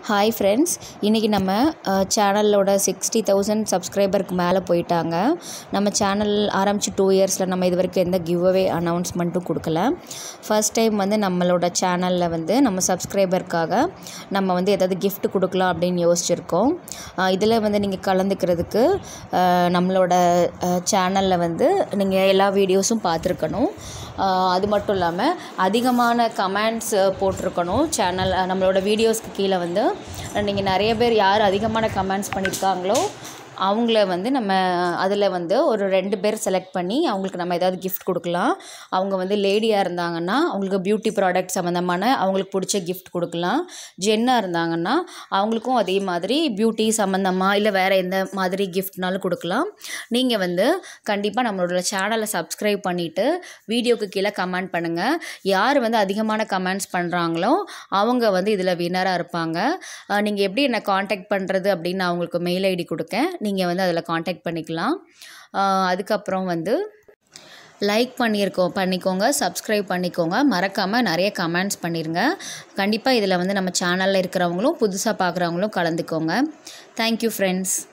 hi friends இன்றைக்கி நம்ம சேனலோட சிக்ஸ்டி தௌசண்ட் சப்ஸ்கிரைபருக்கு மேலே போயிட்டாங்க நம்ம சேனல் ஆரம்பித்து டூ இயர்ஸில் நம்ம இது வரைக்கும் எந்த கிவ் அவே அனௌன்ஸ்மெண்ட்டும் கொடுக்கல ஃபர்ஸ்ட் டைம் வந்து நம்மளோட சேனலில் வந்து நம்ம சப்ஸ்கிரைபருக்காக நம்ம வந்து எதாவது gift கொடுக்கலாம் அப்படின்னு யோசிச்சிருக்கோம் இதில் வந்து நீங்கள் கலந்துக்கிறதுக்கு அஹ், நம்மளோட சேனலில் வந்து நீங்கள் எல்லா வீடியோஸும் பார்த்துருக்கணும் ஆஹ் அது மட்டும் இல்லாமல் அதிகமான கமெண்ட்ஸ் போட்டிருக்கணும் சேனல் நம்மளோட வீடியோஸ்க்கு கீழே வந்து நீங்கள் நிறைய பேர் யார் அதிகமான கமெண்ட்ஸ் பண்ணியிருக்காங்களோ அவங்கள வந்து நம்ம அதில் வந்து ஒரு ரெண்டு பேர் செலக்ட் பண்ணி அவங்களுக்கு நம்ம ஏதாவது gift கொடுக்கலாம் அவங்க வந்து லேடியாக இருந்தாங்கன்னா அவங்களுக்கு பியூட்டி ப்ராடக்ட் சம்மந்தமான அவங்களுக்கு பிடிச்ச gift கொடுக்கலாம் ஜென்னாக இருந்தாங்கன்னா அவங்களுக்கும் அதே மாதிரி பியூட்டி சம்மந்தமாக இல்லை வேறு எந்த மாதிரி கிஃப்ட்னாலும் கொடுக்கலாம் நீங்கள் வந்து கண்டிப்பாக நம்மளோட சேனலை சப்ஸ்கிரைப் பண்ணிவிட்டு வீடியோக்கு கீழே கமெண்ட் பண்ணுங்கள் யார் வந்து அதிகமான கமெண்ட்ஸ் பண்ணுறாங்களோ அவங்க வந்து இதில் வின்னராக இருப்பாங்க நீங்கள் எப்படி என்னை காண்டாக்ட் பண்ணுறது அப்படின்னு நான் உங்களுக்கு மெயில் ஐடி கொடுக்கேன் நீங்கள் வந்து அதில் காண்டாக்ட் பண்ணிக்கலாம் அஹ் அதுக்கப்புறம் வந்து லைக் பண்ணியிருக்கோம் பண்ணிக்கோங்க சப்ஸ்கிரைப் பண்ணிக்கோங்க மறக்காமல் நிறைய கமெண்ட்ஸ் பண்ணிடுங்க கண்டிப்பாக இதில் வந்து நம்ம சேனலில் இருக்கிறவங்களும் புதுசாக பார்க்குறவங்களும் கலந்துக்கோங்க தேங்க்யூ ஃப்ரெண்ட்ஸ்